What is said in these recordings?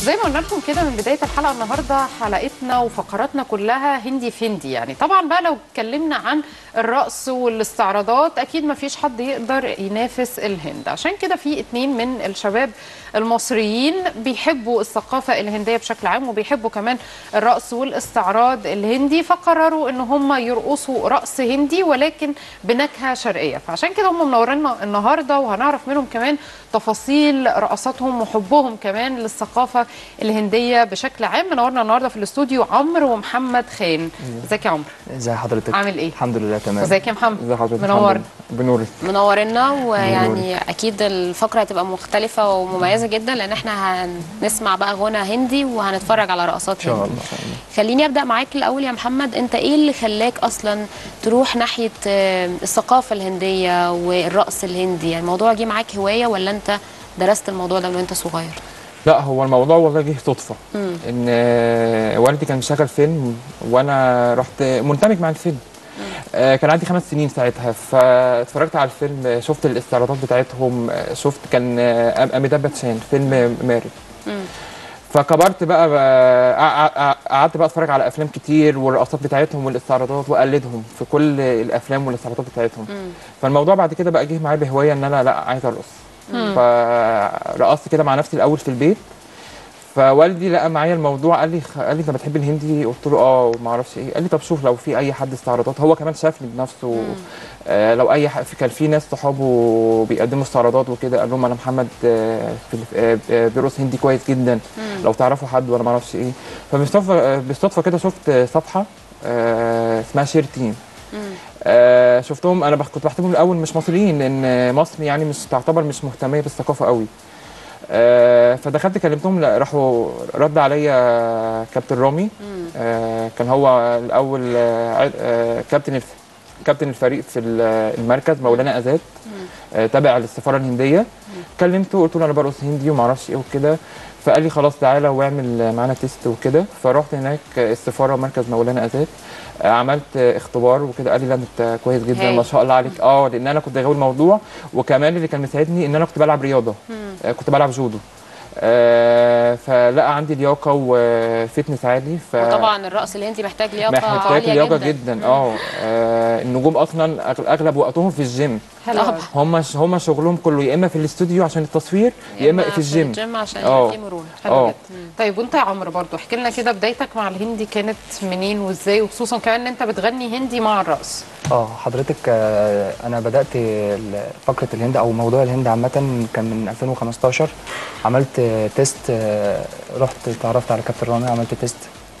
زي ما قلنا لكم كده من بدايه الحلقه النهارده حلقتنا وفقراتنا كلها هندي في هندي يعني طبعا بقى لو اتكلمنا عن الرقص والاستعراضات اكيد ما فيش حد يقدر ينافس الهند عشان كده في اتنين من الشباب المصريين بيحبوا الثقافه الهنديه بشكل عام وبيحبوا كمان الرقص والاستعراض الهندي فقرروا ان هم يرقصوا رقص هندي ولكن بنكهه شرقيه فعشان كده هم منورينا النهارده وهنعرف منهم كمان تفاصيل رقصاتهم وحبهم كمان للثقافه الهنديه بشكل عام منورنا النهارده في الاستوديو عمرو ومحمد خان ازيك يا عمرو ازي حضرتك عامل ايه الحمد لله تمام ازيك يا محمد ازي حضرتك منور الحمد لله. بنورك منورنا ويعني اكيد الفقره هتبقى مختلفه ومميزه جدا لان احنا هنسمع بقى غنى هندي وهنتفرج على رقصات ان شاء هندي الله ان شاء الله خليني ابدا معاك الاول يا محمد انت ايه اللي خلاك اصلا تروح ناحيه آه، الثقافه الهنديه والرقص الهندي يعني الموضوع جه معاك هوايه ولا انت درست الموضوع ده من وانت صغير لا هو الموضوع والله جه صدفه ان آه، والدي كان شغال فيلم وانا رحت مندمج مع الفيلم آه، كان عندي خمس سنين ساعتها فاتفرجت على الفيلم آه، شفت الاستعراضات بتاعتهم آه، شفت كان آه، أم- اميتاب باتشان فيلم ماري فكبرت بقى, بقى قع- قع- قعدت بقى اتفرج على افلام كتير والرقصات بتاعتهم والاستعراضات واقلدهم في كل الافلام والاستعراضات بتاعتهم فالموضوع بعد كده بقى جه معايا بهوايه ان انا لا عايز ارقص فرقصت كده مع نفسي الاول في البيت فوالدي لقى معايا الموضوع قال لي خ- قال لي انت بتحب الهندي قلت له اه وما اعرفش ايه قال لي طب شوف لو في اي حد استعراضات هو كمان شافني بنفسه آه لو اي ح- في- كان في ناس صحابه بيقدموا استعراضات وكده قال لهم انا محمد آه في الف- آه آه، بيرقص هندي كويس جدا لو تعرفوا حد ولا ما اعرفش ايه فبالصدفه آه، بالصدفه كده شفت آه، صفحه آه اسمها شير تيم آه شفتهم انا بخ- كنت بحسبهم الاول مش مصريين لان مصر يعني مش تعتبر مش مهتميه بالثقافه قوي آه فدخلت كلمتهم لا، راحوا رد عليا كابتن رامي آه كان هو الاول آه عد- آه كابتن الف كابتن الفريق في ال- المركز مولانا ازاد آه تابع للسفاره الهنديه كلمته قلت له انا برقص هندي وما اعرفش ايه وكده فقال لي خلاص تعالى واعمل معانا تيست وكده فرحت هناك السفاره مركز مولانا ازاد آه، عملت اختبار وكده قال لي لا انت كويس جدا هايل. ما شاء الله عليك اه لان انا كنت غاوي الموضوع وكمان اللي كان مساعدني ان انا كنت بلعب رياضه آه، كنت بلعب جودو آه فلقى عندي لياقه وفتنس عالي ف وطبعا الرقص الهندي محتاج لياقه محتاج عاليه لياقه جدا, جدا اه آه، النجوم اصلا أغ- اغلب وقتهم في الجيم حلو طبعا. هم هم شغلهم كله يا اما في الاستوديو عشان التصوير يا اما في الجيم الجيم عشان اه. يبقى فيه مرونه حلو اه. جدا طيب وانت يا عمرو برضو احكي لنا كده بدايتك مع الهندي كانت منين وازاي وخصوصا كمان ان انت بتغني هندي مع الرقص اه حضرتك آه، انا بدات ال- فقره الهند او موضوع الهند عامه كان من 2015 عملت آه، تيست آه، رحت اتعرفت على كابتن رامي عملت تيست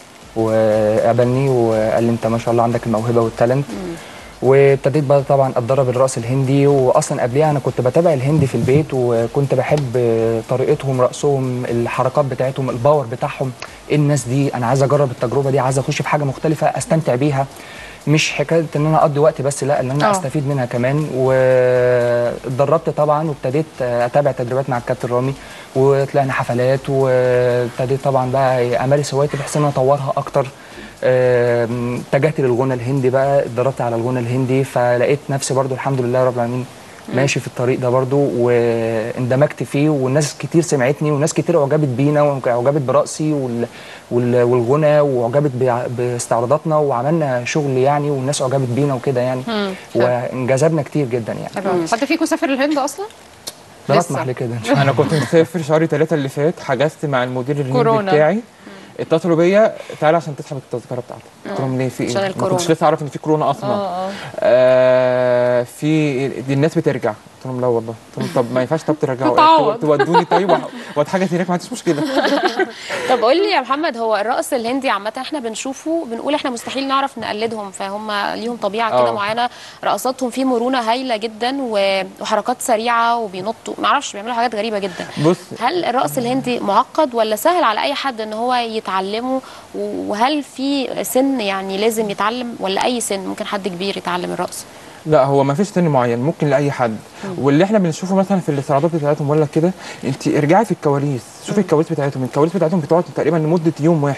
وقابلني وقال لي انت ما شاء الله عندك الموهبه والتالنت وابتديت بقى طبعا اتدرب الرقص الهندي واصلا قبليها انا كنت بتابع الهندي في البيت وكنت بحب آه، طريقتهم رقصهم الحركات بتاعتهم الباور بتاعهم إيه الناس دي انا عايز اجرب التجربه دي عايز اخش في حاجه مختلفه استمتع بيها مش حكايه ان انا اقضي وقت بس لا ان انا اه. استفيد منها كمان واتدربت طبعا وابتديت اتابع تدريبات مع الكابتن رامي وطلعنا حفلات وابتديت طبعا بقى امارس هوايتي بحيث ان انا اطورها اكتر آم، اتجهت للغنى الهندي بقى اتدربت على الغنى الهندي فلقيت نفسي برضو الحمد لله رب العالمين ماشي في الطريق ده برضو واندمجت فيه والناس كتير سمعتني وناس كتير اعجبت بينا واعجبت برقصي وال وال والغنى واعجبت بع- باستعراضاتنا وعملنا شغل يعني والناس اعجبت بينا وكده يعني حلو. وانجذبنا كتير جدا يعني حلو حد فيكم سافر الهند اصلا لا لسه. اسمح لي كده إن شاء الله. انا كنت مسافر شهر ثلاثة اللي فات حجزت مع المدير الهندي كورونا. بتاعي اتصلوا بيا تعالى عشان تسحب التذكره بتاعتك قلت لهم ليه في ايه عشان ما الكورونا. كنتش لسه اعرف ان في كورونا اصلا اه آه في دي الناس بترجع قلت لهم لا والله قلت لهم طب ما ينفعش طب ترجعوا تتعوض. تودوني طيب وأ- واتحجز هناك ما عنديش مشكله طب قول لي يا محمد هو الرقص الهندي عامة احنا بنشوفه بنقول احنا مستحيل نعرف نقلدهم فهم ليهم طبيعة كده اه. معينة رقصاتهم فيه مرونة هايلة جدا و- وحركات سريعة وبينطوا معرفش بيعملوا حاجات غريبة جدا بص هل الرقص الهندي معقد ولا سهل على اي حد ان هو يتعلمه وهل في سن يعني لازم يتعلم ولا اي سن ممكن حد كبير يتعلم الرقص لا هو ما فيش سن معين ممكن لاي حد واللي احنا بنشوفه مثلا في الاستعراضات بتاعتهم ولا كده انت ارجعي في الكواليس شوفي الكواليس بتاعتهم الكواليس بتاعتهم بتقعد تقريبا لمده يوم واحد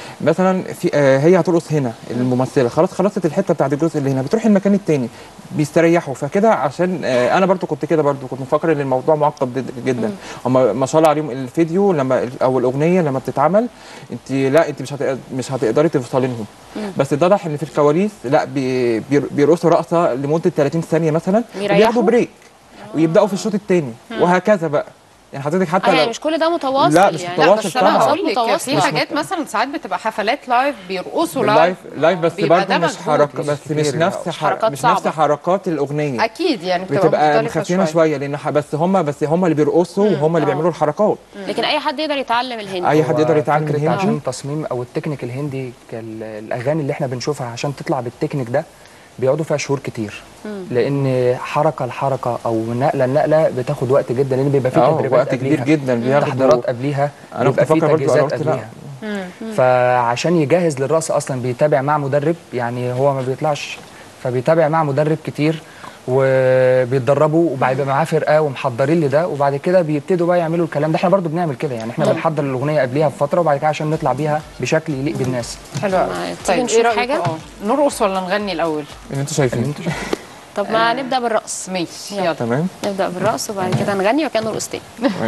مثلا في آه هي هترقص هنا الممثله خلاص خلصت الحته بتاعت الجزء اللي هنا بتروح المكان التاني بيستريحوا فكده عشان آه انا برضو كنت كده برضو كنت مفكر ان الموضوع معقد جد- جدا هم ما شاء الله عليهم الفيديو لما او الاغنيه لما بتتعمل انت لا انت مش هتق- مش هتقدري توصلي لهم بس اتضح ان في الكواليس لا بي- بير- بيرقصوا رقصه لمده 30 ثانيه مثلا بيريحوا؟ وبياخدوا بريك ويبداوا في الشوط الثاني وهكذا بقى يعني حضرتك حتى اه يعني لو مش كل ده متواصل لا، مش يعني لا متواصل بس انا طبعاً. هقول لك متواصل. في حاجات مثلا ساعات بتبقى حفلات لايف بيرقصوا لايف لايف لايف بس بيبقى برضه ده مش مجهود. حركه بس مش كتير، نفس مش حر... حركات مش نفس صعبة. حركات الاغنيه اكيد يعني بتبقى, بتبقى مختلفة مخفينه شويه لان ح- بس هم بس هم اللي بيرقصوا وهم اللي بيعملوا الحركات لكن اي حد يقدر يتعلم الهندي اي حد يقدر يتعلم فكرة الهندي عشان تصميم او التكنيك الهندي كال- الاغاني اللي احنا بنشوفها عشان تطلع بالتكنيك ده بيقعدوا فيها شهور كتير لان حركه لحركه او نقله لنقله بتاخد وقت جدا لان بيبقى فيه اه تدريبات وقت كبير قبليها. جدا بياخدوا تحضيرات قبليها أنا بيبقى كنت فيه بفكر برضه، أنا تجهيزات قلت لا. قبليها فعشان يجهز للرقص اصلا بيتابع مع مدرب يعني هو ما بيطلعش فبيتابع مع مدرب كتير وبيتدربوا وبعد يبقى معاه فرقه ومحضرين لده وبعد كده بيبتدوا بقى يعملوا الكلام ده احنا برضو بنعمل كده يعني احنا بنحضر الاغنيه قبليها بفتره وبعد كده عشان نطلع بيها بشكل يليق بالناس حلو قوي. ما- تيجي طيب نشوف ايه رايك حاجة؟ اه نرقص ولا نغني الاول اللي انتوا شايفين طب ما نبدا بالرقص ماشي يلا. يلا تمام نبدا بالرقص وبعد كده نغني وكان نرقص تاني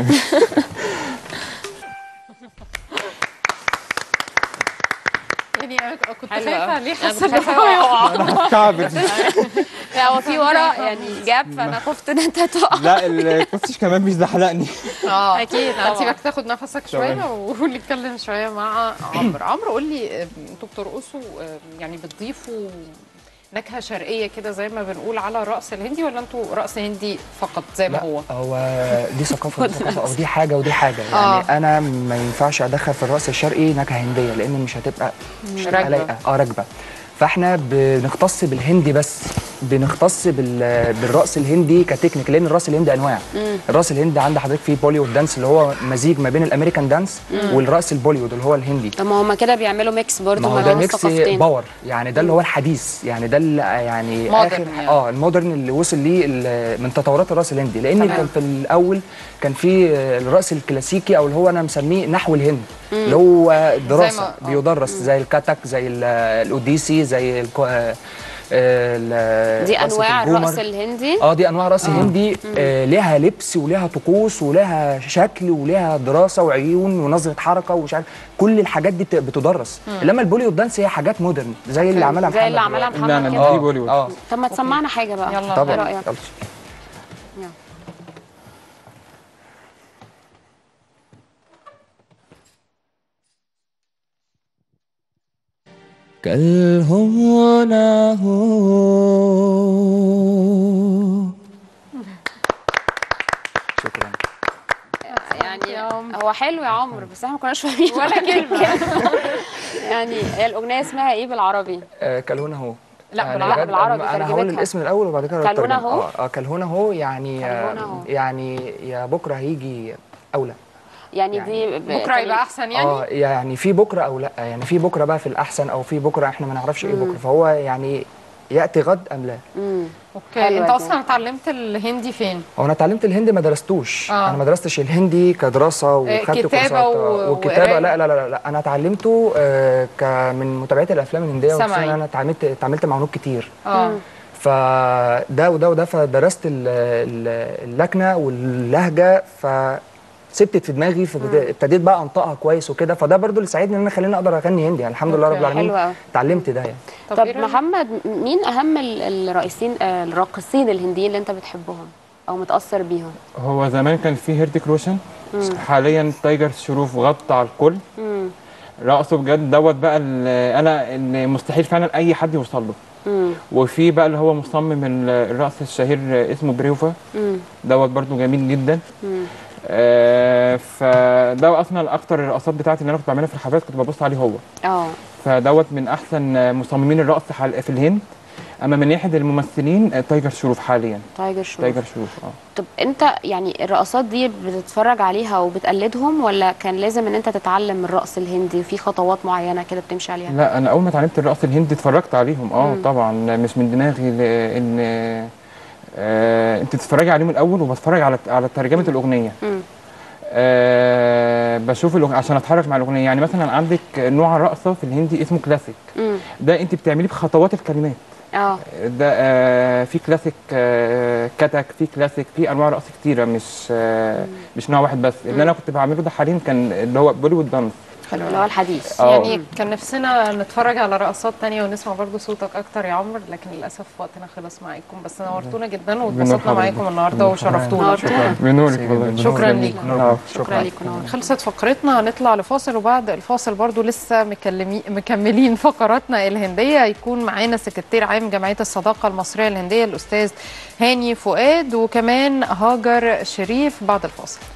يعني أنا كنت حلو خايفه أوي. عليه أنا حاسه كنت ان خايفة هو يقع كعبت لا هو في ورا يعني جاب فانا خفت ان انت تقع لا الكوتش كمان مش زحلقني اه أكيد طبعاً. هسيبك تاخد نفسك شويه ونتكلم شويه مع عمرو عمرو قول لي آه، انتوا بترقصوا آه، يعني بتضيفوا نكهه شرقيه كده زي ما بنقول على الرقص الهندي ولا انتوا رقص هندي فقط زي ما لا هو هو دي ثقافه ودي ثقافه او دي حاجه ودي حاجه يعني آه. انا ما ينفعش ادخل في الرقص الشرقي نكهه هنديه لان مش هتبقى مش هتبقى راكبة. لايقه اه راكبه فاحنا بنختص بالهندي بس بنختص بال- بالرقص الهندي كتكنيك لان الرقص الهندي انواع الرقص الهندي عند حضرتك فيه بوليوود دانس اللي هو مزيج ما بين الامريكان دانس والرقص البوليوود اللي هو الهندي طب ما هم كده بيعملوا ميكس برضه ما ما هو ده بين ميكس الثقافتين باور يعني ده اللي هو الحديث يعني ده اللي يعني مودرن اخر يعني. اه المودرن اللي وصل ليه ال- من تطورات الرقص الهندي لان تمام. كان في الاول كان في الرقص الكلاسيكي او اللي هو انا مسميه نحو الهند اللي هو دراسه آه. بيدرس زي الكاتك زي ال- الاوديسي زي الكو- آه، ال- دي رقصة انواع البومر. الرقص الهندي اه دي انواع رقص هندي آه ليها لبس وليها طقوس وليها شكل وليها دراسه وعيون ونظره حركه ومش عارف كل الحاجات دي بت- بتدرس انما البوليوود دانس هي حاجات مودرن زي اللي عملها محمد زي اللي عملها دلوقتي. محمد لا، كده دي بوليوود. اه طب ما تسمعنا حاجه بقى يلا. ايه طبعا رايك يلا. कल हो ना हो شكرا يعني هو حلو يا عمرو بس احنا ما كناش فاهمين ولا كلمه يعني هي الاغنيه اسمها ايه بالعربي آه كلهنا هو لا، يعني بالع- بجد بالعربي انا هقول ترجمتها. الاسم الاول وبعد كده كلهنا الترجمة. هو؟ اه اه كلهنا هو يعني كلهنا آه هو. يعني يا بكره هيجي اولى يعني, يعني دي ب- بكره يبقى احسن يعني اه يعني في بكره او لا يعني في بكره بقى في الاحسن او في بكره احنا ما نعرفش ايه بكره فهو يعني ياتي غد ام لا مم. اوكي حلوة انت دي. اصلا اتعلمت الهندي فين هو انا اتعلمت الهندي ما درستوش آه. انا ما درستش الهندي كدراسه وخدت كتابة كورسات و- والكتابه وقراية. لا لا لا لا انا اتعلمته آه ك من متابعه الافلام الهنديه سمعي. وخصوصا انا اتعاملت اتعاملت مع نوت كتير اه فده وده وده فدرست ال- ال- اللكنه واللهجه فثبتت في دماغي فابتديت بقى انطقها كويس وكده فده برضو اللي ساعدني ان انا خليني اقدر اغني هندي يعني الحمد لله رب أوكي. العالمين حلو أوي. اتعلمت ده يعني طب, إيه رأيك؟ محمد مين اهم ال- الرئيسين آه، الراقصين الهنديين اللي انت بتحبهم او متاثر بيهم هو زمان كان في هيرتيك روشن حاليا تايجر شروف غطى على الكل مم. رقصه بجد دوت بقى ال- انا اللي مستحيل فعلا اي حد يوصل له مم. وفي بقى اللي هو مصمم ال- الرقص الشهير اسمه بريوفا مم. دوت برضو جميل جدا مم. آه فده اصلا اكتر الرقصات بتاعتي اللي انا كنت بعملها في الحفلات كنت ببص عليه هو اه فدوت من احسن مصممين الرقص حال- في الهند اما من ناحيه الممثلين آه، تايجر شروف حاليا تايجر شروف تايجر شروف اه طب انت يعني الرقصات دي بتتفرج عليها وبتقلدهم ولا كان لازم ان انت تتعلم الرقص الهندي وفي خطوات معينه كده بتمشي عليها لا انا اول ما اتعلمت الرقص الهندي اتفرجت عليهم اه طبعا مش من دماغي لان آه انت تتفرجي عليهم الاول وبتفرج على على ترجمه الاغنيه مم. آه آه بشوف الأغنية عشان اتحرك مع الاغنيه يعني مثلا عندك نوع رقصه في الهندي اسمه كلاسيك مم. ده انت بتعمليه بخطوات الكلمات اه ده آه في كلاسيك آه كتك في كلاسيك في انواع رقص كتيره مش آه مش نوع واحد بس اللي انا كنت بعمله ده حاليا كان اللي هو بوليوود دانس حلو اللي هو الحديث آه. يعني كان نفسنا نتفرج على رقصات تانية ونسمع برضو صوتك اكتر يا عمرو لكن للاسف وقتنا خلص معاكم بس نورتونا جدا واتبسطنا حضرتك. معاكم النهارده وشرفتونا نورتونا بنورك والله شكرا ليكم آه. شكرا لكم نور خلصت فقرتنا هنطلع لفاصل وبعد الفاصل برضو لسه مكلمين مكملين فقراتنا الهندية هيكون معانا سكرتير عام جمعية الصداقة المصرية الهندية الأستاذ هاني فؤاد وكمان هاجر شريف بعد الفاصل